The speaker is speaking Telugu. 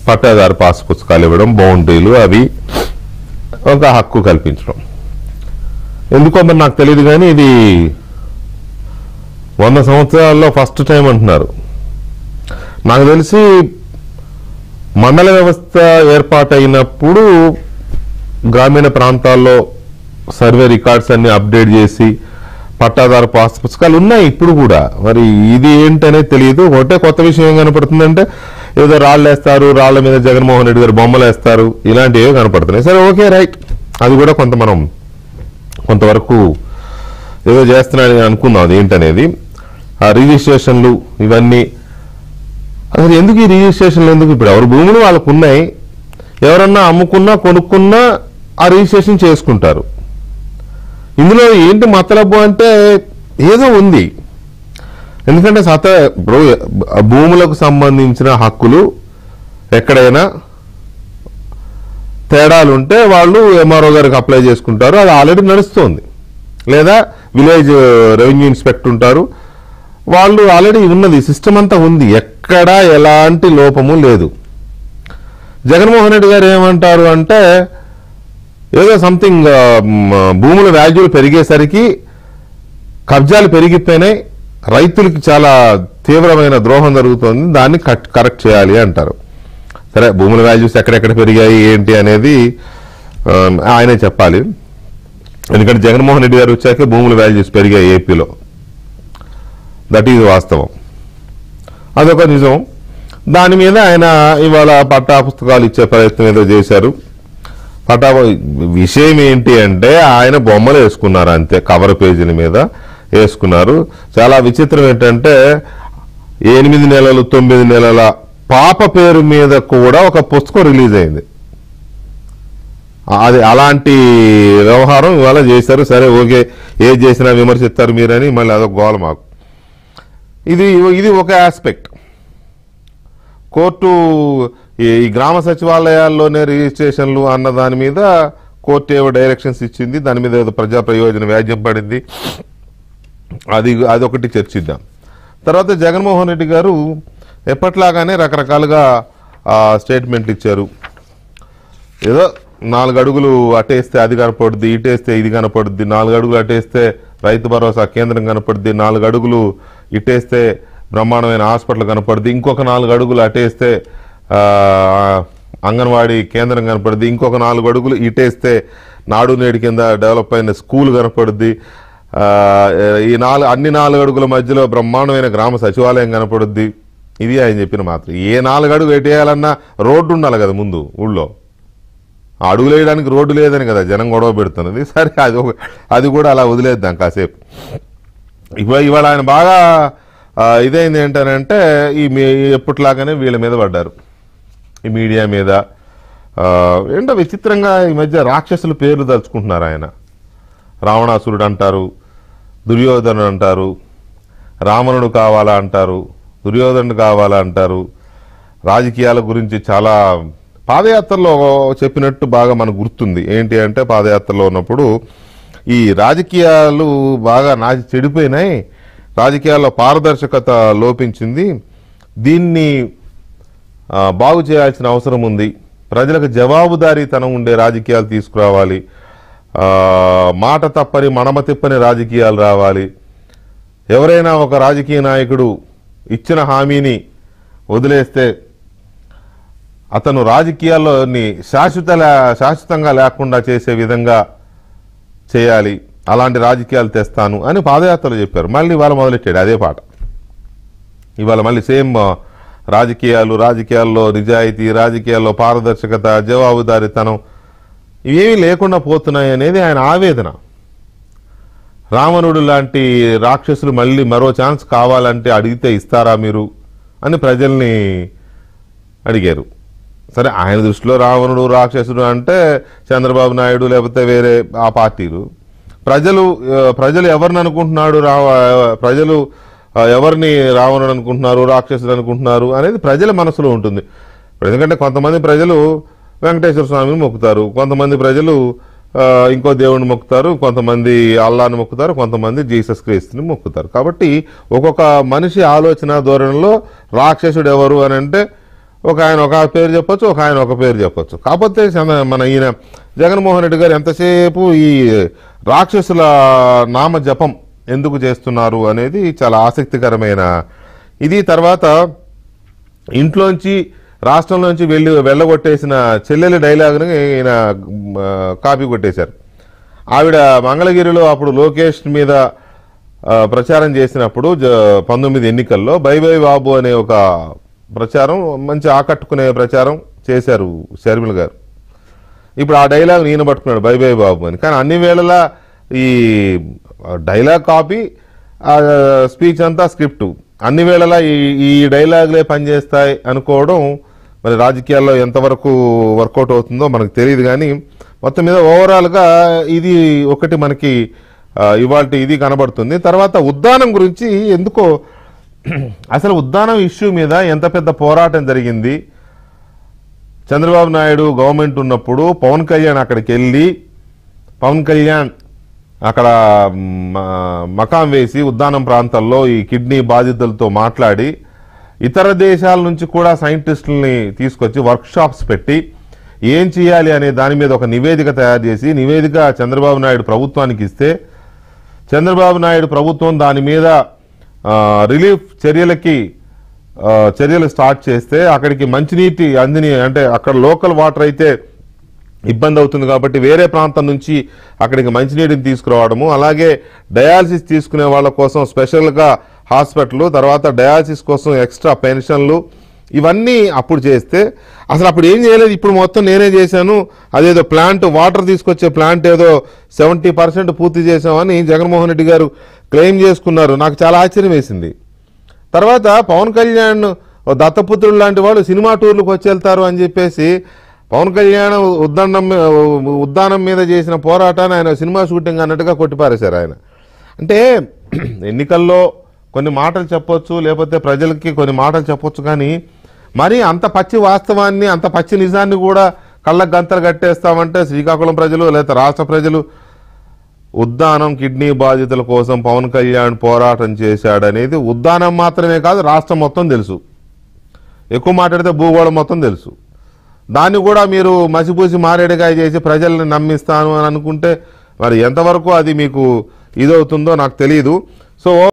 పట్టాదారు పాస్ పుస్తకాలు ఇవ్వడం బౌండరీలు అవి ఒక హక్కు కల్పించడం ఎందుకో మరి నాకు తెలియదు కానీ ఇది వంద సంవత్సరాల్లో ఫస్ట్ టైం అంటున్నారు నాకు తెలిసి మండల వ్యవస్థ ఏర్పాటైనప్పుడు గ్రామీణ ప్రాంతాల్లో సర్వే రికార్డ్స్ అన్ని అప్డేట్ చేసి పట్టాదారు పాస్ పుస్తకాలు ఉన్నాయి ఇప్పుడు కూడా మరి ఇది ఏంటనేది తెలియదు ఒకటే కొత్త విషయం ఏం కనపడుతుందంటే ఏదో రాళ్ళు వేస్తారు రాళ్ల మీద జగన్మోహన్ రెడ్డి గారు బొమ్మలు వేస్తారు ఇలాంటివే కనపడుతున్నాయి సరే ఓకే రైట్ అది కూడా కొంత మనం కొంతవరకు ఏదో చేస్తున్నాడని అనుకున్నాం అది ఏంటనేది ఆ రిజిస్ట్రేషన్లు ఇవన్నీ అసలు ఎందుకు ఈ రిజిస్ట్రేషన్లు ఎందుకు ఇప్పుడు ఎవరి భూములు వాళ్ళకు ఉన్నాయి ఎవరన్నా అమ్ముకున్నా కొనుక్కున్నా ఆ రిజిస్ట్రేషన్ చేసుకుంటారు ఇందులో ఏంటి మతలబు అంటే ఏదో ఉంది ఎందుకంటే సత ఇప్పుడు భూములకు సంబంధించిన హక్కులు ఎక్కడైనా తేడాలు ఉంటే వాళ్ళు ఎంఆర్ఓ గారికి అప్లై చేసుకుంటారు అది ఆల్రెడీ నడుస్తుంది లేదా విలేజ్ రెవెన్యూ ఇన్స్పెక్టర్ ఉంటారు వాళ్ళు ఆల్రెడీ ఉన్నది సిస్టమ్ అంతా ఉంది ఎక్కడా ఎలాంటి లోపము లేదు జగన్మోహన్ రెడ్డి గారు ఏమంటారు అంటే ఏదో సంథింగ్ భూముల వాల్యూలు పెరిగేసరికి కబ్జాలు పెరిగిపోయినాయి రైతులకి చాలా తీవ్రమైన ద్రోహం జరుగుతోంది దాన్ని కట్ కరెక్ట్ చేయాలి అంటారు సరే భూముల వాల్యూస్ ఎక్కడెక్కడ పెరిగాయి ఏంటి అనేది ఆ, ఆయనే చెప్పాలి ఎందుకంటే జగన్మోహన్ రెడ్డి గారు వచ్చాకే భూముల వాల్యూస్ పెరిగాయి ఏపీలో దట్ ఈజ్ వాస్తవం అదొక నిజం దాని మీద ఆయన ఇవాళ పట్టా పుస్తకాలు ఇచ్చే ప్రయత్నం ఏదో చేశారు పట్టా విషయం ఏంటి అంటే ఆయన బొమ్మలు వేసుకున్నారు అంతే కవర్ పేజీల మీద వేసుకున్నారు చాలా విచిత్రం ఏంటంటే ఎనిమిది నెలలు తొమ్మిది నెలల పాప పేరు మీద కూడా ఒక పుస్తకం రిలీజ్ అయింది అది అలాంటి వ్యవహారం ఇవాళ చేశారు సరే ఓకే ఏది చేసినా విమర్శిస్తారు మీరని మళ్ళీ అదొక గోల మాకు ఇది ఇది ఒక ఆస్పెక్ట్ కోర్టు ఈ ఈ గ్రామ సచివాలయాల్లోనే రిజిస్ట్రేషన్లు అన్న దాని మీద కోర్టు ఏవో డైరెక్షన్స్ ఇచ్చింది దాని మీద ఏదో ప్రజా ప్రయోజన వ్యాజ్యం పడింది అది అదొకటి చర్చిద్దాం తర్వాత జగన్మోహన్ రెడ్డి గారు ఎప్పట్లాగానే రకరకాలుగా స్టేట్మెంట్లు ఇచ్చారు ఏదో నాలుగు అడుగులు అటేస్తే అది కనపడుద్ది ఇటేస్తే ఇది కనపడుద్ది నాలుగు అడుగులు అటేస్తే రైతు భరోసా కేంద్రం కనపడుద్ది నాలుగు అడుగులు ఇటేస్తే బ్రహ్మాండమైన హాస్పిటల్ కనపడుద్ది ఇంకొక నాలుగు అడుగులు అటేస్తే ఆ, అంగన్వాడీ కేంద్రం కనపడుద్ది ఇంకొక నాలుగు అడుగులు ఇటేస్తే నాడు నేడు కింద డెవలప్ అయిన స్కూల్ కనపడుద్ది ఆ, ఈ నాలుగు అన్ని నాలుగు అడుగుల మధ్యలో బ్రహ్మాండమైన గ్రామ సచివాలయం కనపడుద్ది ఇది ఆయన చెప్పిన మాత్రం ఏ నాలుగు అడుగు ఎటేయాలన్నా రోడ్డు ఉండాలి కదా ముందు ఊళ్ళో ఆ అడుగులు వేయడానికి రోడ్డు లేదని కదా జనం గొడవ పెడుతున్నది సరే అది ఒక అది కూడా అలా వదిలేద్దాం కాసేపు ఇవ ఇవాళ ఆయన బాగా ఆ, ఇదైంది ఏంటనంటే ఈ మీ- ఎప్పటిలాగానే వీళ్ళ మీద పడ్డారు ఈ మీడియా మీద ఆ, ఏంటో విచిత్రంగా ఈ మధ్య రాక్షసుల పేర్లు తలుచుకుంటున్నారు ఆయన రావణాసురుడు అంటారు దుర్యోధనుడు అంటారు రావణుడు కావాలా అంటారు దుర్యోధనుడు కావాలా అంటారు రాజకీయాల గురించి చాలా పాదయాత్రలో చెప్పినట్టు బాగా మనకు గుర్తుంది ఏంటి అంటే పాదయాత్రలో ఉన్నప్పుడు ఈ రాజకీయాలు బాగా నాచి చెడిపోయినాయి రాజకీయాల్లో పారదర్శకత లోపించింది దీన్ని ఆ, బాగు చేయాల్సిన అవసరం ఉంది ప్రజలకు జవాబుదారీతనం ఉండే రాజకీయాలు తీసుకురావాలి ఆ, మాట తప్పని మడమ తిప్పని రాజకీయాలు రావాలి ఎవరైనా ఒక రాజకీయ నాయకుడు ఇచ్చిన హామీని వదిలేస్తే అతను రాజకీయాల్లోని శాశ్వత లే- శాశ్వతంగా లేకుండా చేసే విధంగా చేయాలి అలాంటి రాజకీయాలు తెస్తాను అని పాదయాత్రలో చెప్పారు మళ్ళీ ఇవాళ మొదలెట్టాడు అదే పాట ఇవాళ మళ్ళీ సేమ్ ఆ, రాజకీయాలు రాజకీయాల్లో నిజాయితీ రాజకీయాల్లో పారదర్శకత జవాబుదారీతనం ఇవేమీ లేకుండా పోతున్నాయి అనేది ఆయన ఆవేదన రావణుడు లాంటి రాక్షసులు మళ్ళీ మరో ఛాన్స్ కావాలంటే అడిగితే ఇస్తారా మీరు అని ప్రజల్ని అడిగారు సరే ఆయన దృష్టిలో రావణుడు రాక్షసుడు అంటే చంద్రబాబు నాయుడు లేకపోతే వేరే ఆ పార్టీలు ప్రజలు ఆ, ప్రజలు ఎవరిని అనుకుంటున్నాడు రావ ప్రజలు ఆ, ఎవరిని రావణుడు అనుకుంటున్నారు రాక్షసుడు అనుకుంటున్నారు అనేది ప్రజల మనసులో ఉంటుంది ఎందుకంటే కొంతమంది ప్రజలు వెంకటేశ్వర స్వామిని మొక్కుతారు కొంతమంది ప్రజలు ఆ, ఇంకో దేవుడిని మొక్కుతారు కొంతమంది అల్లాని మొక్కుతారు కొంతమంది జీసస్ క్రీస్తుని మొక్కుతారు కాబట్టి ఒక్కొక్క మనిషి ఆలోచన ధోరణిలో రాక్షసుడు ఎవరు అని అంటే ఒక ఆయన ఒక పేరు చెప్పొచ్చు ఒక ఆయన ఒక పేరు చెప్పొచ్చు కాకపోతే చంద్ర- మన ఈయన జగన్మోహన్ రెడ్డి గారు ఎంతసేపు ఈ రాక్షసుల నామ జపం ఎందుకు చేస్తున్నారు అనేది చాలా ఆసక్తికరమైన ఇది తర్వాత ఇంట్లోంచి రాష్ట్రంలోంచి వెళ్ళి వెళ్ళగొట్టేసిన చెల్లెలి డైలాగ్ని ఈయన ఆ, కాపీ కొట్టేశారు ఆవిడ మంగళగిరిలో అప్పుడు లోకేష్ మీద ఆ, ప్రచారం చేసినప్పుడు జ- పంతొమ్మిది ఎన్నికల్లో బై బై బాబు అనే ఒక ప్రచారం మంచి ఆకట్టుకునే ప్రచారం చేశారు షర్మిల గారు ఇప్పుడు ఆ డైలాగ్ ఈయన పట్టుకున్నాడు బై బై బాబు అని కానీ అన్ని వేళలా ఈ డైలాగ్ కాపీ ఆ స్పీచ్ అంతా స్క్రిప్ట్ అన్ని వేళలా ఈ ఈ డైలాగులే పనిచేస్తాయి అనుకోవడం మరి రాజకీయాల్లో ఎంతవరకు వర్కౌట్ అవుతుందో మనకు తెలియదు కానీ మొత్తం మీద ఓవరాల్గా ఇది ఒకటి మనకి ఇవాళ ఇది కనబడుతుంది తర్వాత ఉద్దానం గురించి ఎందుకో అసలు ఉద్దానం ఇష్యూ మీద ఎంత పెద్ద పోరాటం జరిగింది చంద్రబాబు నాయుడు గవర్నమెంట్ ఉన్నప్పుడు పవన్ కళ్యాణ్ అక్కడికి వెళ్ళి పవన్ కళ్యాణ్ అక్కడ మ- మకాం వేసి ఉద్దానం ప్రాంతాల్లో ఈ కిడ్నీ బాధితులతో మాట్లాడి ఇతర దేశాల నుంచి కూడా సైంటిస్టుల్ని తీసుకొచ్చి వర్క్షాప్స్ పెట్టి ఏం చేయాలి అనే దాని మీద ఒక నివేదిక తయారు చేసి నివేదిక చంద్రబాబు నాయుడు ప్రభుత్వానికి ఇస్తే చంద్రబాబు నాయుడు ప్రభుత్వం దాని మీద ఆ, రిలీఫ్ చర్యలకి ఆ, చర్యలు స్టార్ట్ చేస్తే అక్కడికి మంచినీటి అందిని అంటే అక్కడ లోకల్ వాటర్ అయితే ఇబ్బంది అవుతుంది కాబట్టి వేరే ప్రాంతం నుంచి అక్కడికి మంచినీటిని తీసుకురావడము అలాగే డయాలసిస్ తీసుకునే వాళ్ళ కోసం స్పెషల్గా హాస్పిటల్ తర్వాత డయాలసిస్ కోసం ఎక్స్ట్రా పెన్షన్లు ఇవన్నీ అప్పుడు చేస్తే అసలు అప్పుడు ఏం చేయలేదు ఇప్పుడు మొత్తం నేనే చేశాను అదేదో ప్లాంట్ వాటర్ తీసుకొచ్చే ప్లాంట్ ఏదో సెవెంటీ పర్సెంట్ పూర్తి చేశామని జగన్మోహన్ రెడ్డి గారు క్లెయిమ్ చేసుకున్నారు నాకు చాలా ఆశ్చర్యం వేసింది తర్వాత పవన్ కళ్యాణ్ ఓ దత్తపుత్రుడు లాంటి వాళ్ళు సినిమా టూర్లకు వచ్చి వెళ్తారు అని చెప్పేసి పవన్ కళ్యాణ్ ఉద్దానం మీ- ఉద్దానం మీద చేసిన పోరాటాన్ని ఆయన సినిమా షూటింగ్ అన్నట్టుగా కొట్టిపారేశారు ఆయన అంటే ఎన్నికల్లో కొన్ని మాటలు చెప్పొచ్చు లేకపోతే ప్రజలకి కొన్ని మాటలు చెప్పొచ్చు కానీ మరి అంత పచ్చి వాస్తవాన్ని అంత పచ్చి నిజాన్ని కూడా కళ్ళకు గంతలు కట్టేస్తామంటే శ్రీకాకుళం ప్రజలు లేదా రాష్ట్ర ప్రజలు ఉద్దానం కిడ్నీ బాధితుల కోసం పవన్ కళ్యాణ్ పోరాటం చేశాడనేది ఉద్దానం మాత్రమే కాదు రాష్ట్రం మొత్తం తెలుసు ఎక్కువ మాట్లాడితే భూగోళం మొత్తం తెలుసు దాన్ని కూడా మీరు మసిపూసి మారేడుగాయ చేసి ప్రజల్ని నమ్మిస్తాను అని అనుకుంటే మరి ఎంతవరకు అది మీకు ఇదవుతుందో నాకు తెలియదు సో